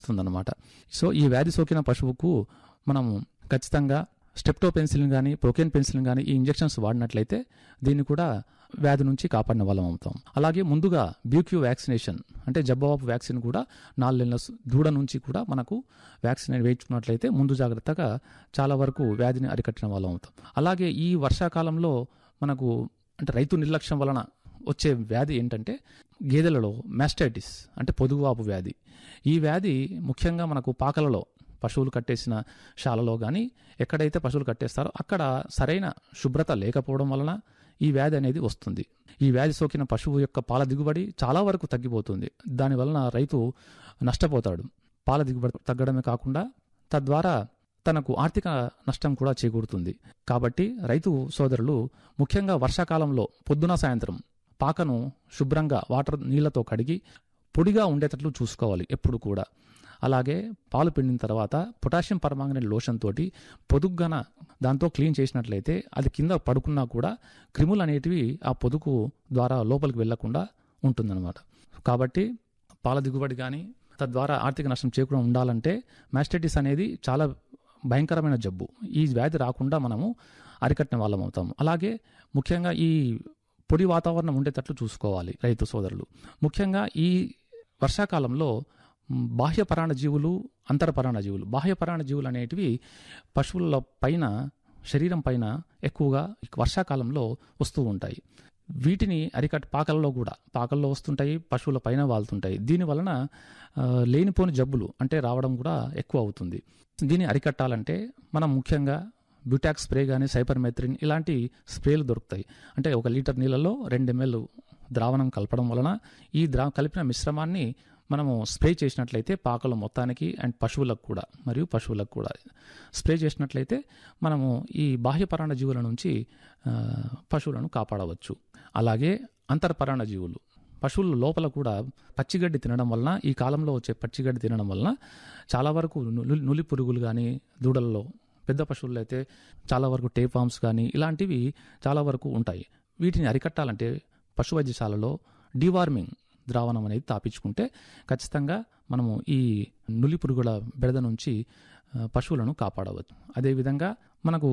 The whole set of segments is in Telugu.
వస్తుందన్నమాట సో ఈ వ్యాధి సోకిన పశువుకు మనము ఖచ్చితంగా స్టెప్టో పెన్సిల్ని కానీ ప్రొకేన్ పెన్సిల్ని కానీ ఈ ఇంజెక్షన్స్ వాడినట్లయితే దీన్ని కూడా వ్యాధి నుంచి కాపాడిన వాళ్ళం అవుతాం అలాగే ముందుగా బ్యూక్యూ వ్యాక్సినేషన్ అంటే జబ్బవాపు వ్యాక్సిన్ కూడా నాలుగు నెలల సు- దూడ నుంచి కూడా మనకు వ్యాక్సిన్ వేయించుకున్నట్లయితే ముందు జాగ్రత్తగా చాలా వరకు వ్యాధిని అరికట్టిన వాళ్ళం అవుతాం అలాగే ఈ వర్షాకాలంలో మనకు అంటే రైతు నిర్లక్ష్యం వలన వచ్చే వ్యాధి ఏంటంటే గేదెలలో మాస్టైటిస్ అంటే పొదుగువాపు వ్యాధి ఈ వ్యాధి ముఖ్యంగా మనకు పాకలలో పశువులు కట్టేసిన శాలలో కానీ ఎక్కడైతే పశువులు కట్టేస్తారో అక్కడ సరైన శుభ్రత లేకపోవడం వలన ఈ వ్యాధి అనేది వస్తుంది ఈ వ్యాధి సోకిన పశువు యొక్క పాల దిగుబడి చాలా వరకు తగ్గిపోతుంది దానివలన రైతు నష్టపోతాడు పాల దిగుబడి తగ్గడమే కాకుండా తద్వారా తనకు ఆర్థిక నష్టం కూడా చేకూరుతుంది కాబట్టి రైతు సోదరులు ముఖ్యంగా వర్షాకాలంలో పొద్దున సాయంత్రం పాకను శుభ్రంగా వాటర్ నీళ్లతో కడిగి పొడిగా ఉండేటట్లు చూసుకోవాలి ఎప్పుడు కూడా అలాగే పాలు పిండిన తర్వాత పొటాషియం పరమాంగనేట్ లోషన్ తోటి పొదుగ్గాన దాంతో క్లీన్ చేసినట్లయితే అది కింద పడుకున్నా కూడా క్రిములు అనేటివి ఆ పొదుగు ద్వారా లోపలికి వెళ్లకుండా ఉంటుందన్నమాట కాబట్టి పాల దిగుబడి కానీ తద్వారా ఆర్థిక నష్టం చేకూడడం ఉండాలంటే మాస్టైటిస్ అనేది చాలా భయంకరమైన జబ్బు ఈ వ్యాధి రాకుండా మనము అరికట్టిన వాళ్ళం అవుతాము అలాగే ముఖ్యంగా ఈ పొడి వాతావరణం ఉండేటట్లు చూసుకోవాలి రైతు సోదరులు ముఖ్యంగా ఈ వర్షాకాలంలో మ్, బాహ్య పరాణజీవులు అంతర పరాణజీవులు బాహ్య పరాణజీవులు అనేటివి పశువుల పైన శరీరం పైన ఎక్కువగా ఈ వర్షాకాలంలో వస్తూ ఉంటాయి వీటిని అరికట్ పాకల్లో కూడా పాకల్లో వస్తుంటాయి పశువుల పైన వాళ్తుంటాయి దీని వలన ఆ, లేనిపోని జబ్బులు అంటే రావడం కూడా ఎక్కువ అవుతుంది దీన్ని అరికట్టాలంటే మనం ముఖ్యంగా బ్యూటాక్ స్ప్రే కానీ సైపర్మెథ్రిన్ ఇలాంటి స్ప్రేలు దొరుకుతాయి అంటే ఒక లీటర్ నీళ్ళలో రెండు ఎంఎల్ ద్రావణం కలపడం వలన ఈ ద్రా కలిపిన మిశ్రమాన్ని మనము స్ప్రే చేసినట్లయితే పాకలు మొత్తానికి అండ్ పశువులకు కూడా మరియు పశువులకు కూడా స్ప్రే చేసినట్లయితే మనము ఈ బాహ్య పరాణ జీవుల నుంచి ఆ, పశువులను కాపాడవచ్చు అలాగే అంతర్పరాణ జీవులు పశువుల లోపల కూడా పచ్చిగడ్డి తినడం వలన ఈ కాలంలో వచ్చే పచ్చిగడ్డి తినడం వలన చాలా వరకు నులి నులి పురుగులు కానీ దూడల్లో పెద్ద పశువుల్లో అయితే చాలా వరకు టేపామ్స్ కానీ ఇలాంటివి చాలా వరకు ఉంటాయి వీటిని అరికట్టాలంటే పశు వైద్యశాలలో డివార్మింగ్ ద్రావణం అనేది తాపించుకుంటే ఖచ్చితంగా మనము ఈ నులి పురుగుల బెడద నుంచి ఆ, పశువులను కాపాడవచ్చు అదేవిధంగా మనకు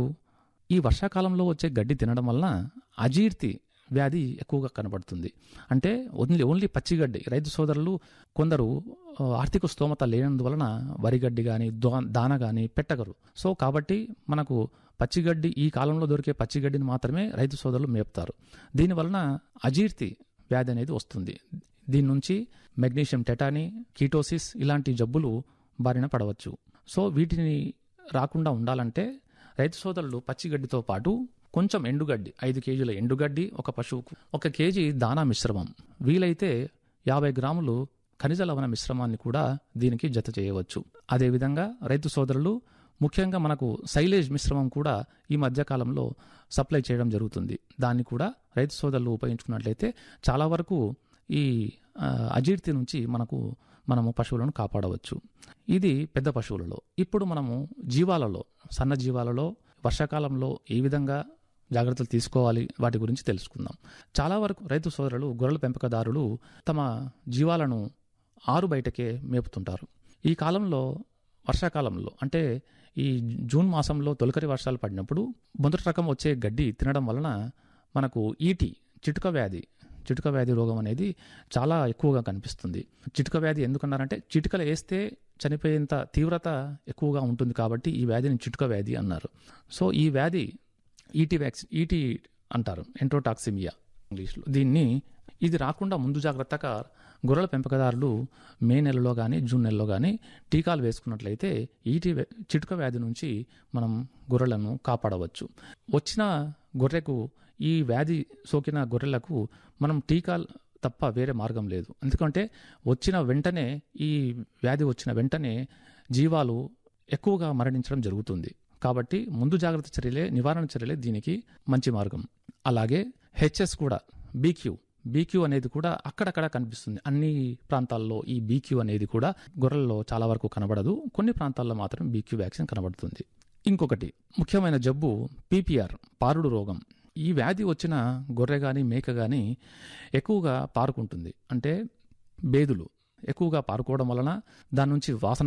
ఈ వర్షాకాలంలో వచ్చే గడ్డి తినడం వలన అజీర్తి వ్యాధి ఎక్కువగా కనబడుతుంది అంటే ఓన్లీ ఓన్లీ పచ్చిగడ్డి రైతు సోదరులు కొందరు ఆ, ఆర్థిక స్తోమత లేనందువలన వరిగడ్డి కానీ దాన కానీ పెట్టగరు సో కాబట్టి మనకు పచ్చిగడ్డి ఈ కాలంలో దొరికే పచ్చిగడ్డిని మాత్రమే రైతు సోదరులు మేపుతారు దీనివలన అజీర్తి వ్యాధి అనేది వస్తుంది దీని నుంచి మెగ్నీషియం టెటానీ కీటోసిస్ ఇలాంటి జబ్బులు బారిన పడవచ్చు సో వీటిని రాకుండా ఉండాలంటే రైతు సోదరులు పచ్చిగడ్డితో పాటు కొంచెం ఎండుగడ్డి ఐదు కేజీల ఎండుగడ్డి ఒక పశువుకు ఒక కేజీ దానా మిశ్రమం వీలైతే యాభై గ్రాములు ఖనిజ లవణ మిశ్రమాన్ని కూడా దీనికి జత చేయవచ్చు అదేవిధంగా రైతు సోదరులు ముఖ్యంగా మనకు సైలేజ్ మిశ్రమం కూడా ఈ మధ్యకాలంలో సప్లై చేయడం జరుగుతుంది దాన్ని కూడా రైతు సోదరులు ఉపయోగించుకున్నట్లయితే చాలా వరకు ఈ ఆ, అజీర్తి నుంచి మనకు మనము పశువులను కాపాడవచ్చు ఇది పెద్ద పశువులలో ఇప్పుడు మనము జీవాలలో సన్న జీవాలలో వర్షాకాలంలో ఏ విధంగా జాగ్రత్తలు తీసుకోవాలి వాటి గురించి తెలుసుకుందాం చాలా వరకు రైతు సోదరులు గొర్రెల పెంపకదారులు తమ జీవాలను ఆరు బయటకే మేపుతుంటారు ఈ కాలంలో వర్షాకాలంలో అంటే ఈ జూన్ మాసంలో తొలకరి వర్షాలు పడినప్పుడు మొదటి రకం వచ్చే గడ్డి తినడం వలన మనకు ఈటి చిటుక వ్యాధి చిటుక వ్యాధి రోగం అనేది చాలా ఎక్కువగా కనిపిస్తుంది చిటుక వ్యాధి ఎందుకన్నారంటే చిటుకలు వేస్తే చనిపోయేంత తీవ్రత ఎక్కువగా ఉంటుంది కాబట్టి ఈ వ్యాధిని చిటుక వ్యాధి అన్నారు సో ఈ వ్యాధి ఈటీ వ్యాక్సిన్ ఈటీ అంటారు ఎంట్రోటాక్సిమియా ఇంగ్లీష్లో దీన్ని ఇది రాకుండా ముందు జాగ్రత్తగా గొర్రెల పెంపకదారులు మే నెలలో కానీ జూన్ నెలలో కానీ టీకాలు వేసుకున్నట్లయితే ఈటీ వ్య- చిటుక వ్యాధి నుంచి మనం గొర్రెలను కాపాడవచ్చు వచ్చిన గొర్రెకు ఈ వ్యాధి సోకిన గొర్రెలకు మనం టీకాలు తప్ప వేరే మార్గం లేదు ఎందుకంటే వచ్చిన వెంటనే ఈ వ్యాధి వచ్చిన వెంటనే జీవాలు ఎక్కువగా మరణించడం జరుగుతుంది కాబట్టి ముందు జాగ్రత్త చర్యలే నివారణ చర్యలే దీనికి మంచి మార్గం అలాగే హెచ్ఎస్ కూడా బీక్యూ బీక్యూ అనేది కూడా అక్కడక్కడ కనిపిస్తుంది అన్ని ప్రాంతాల్లో ఈ బీక్యూ అనేది కూడా గొర్రెల్లో చాలా వరకు కనబడదు కొన్ని ప్రాంతాల్లో మాత్రం బీక్యూ వ్యాక్సిన్ కనబడుతుంది ఇంకొకటి ముఖ్యమైన జబ్బు పీపీఆర్ పారుడు రోగం ఈ వ్యాధి వచ్చిన గొర్రె కానీ మేక కానీ ఎక్కువగా పారుకుంటుంది అంటే బేదులు ఎక్కువగా పారుకోవడం వలన దాని నుంచి వాసన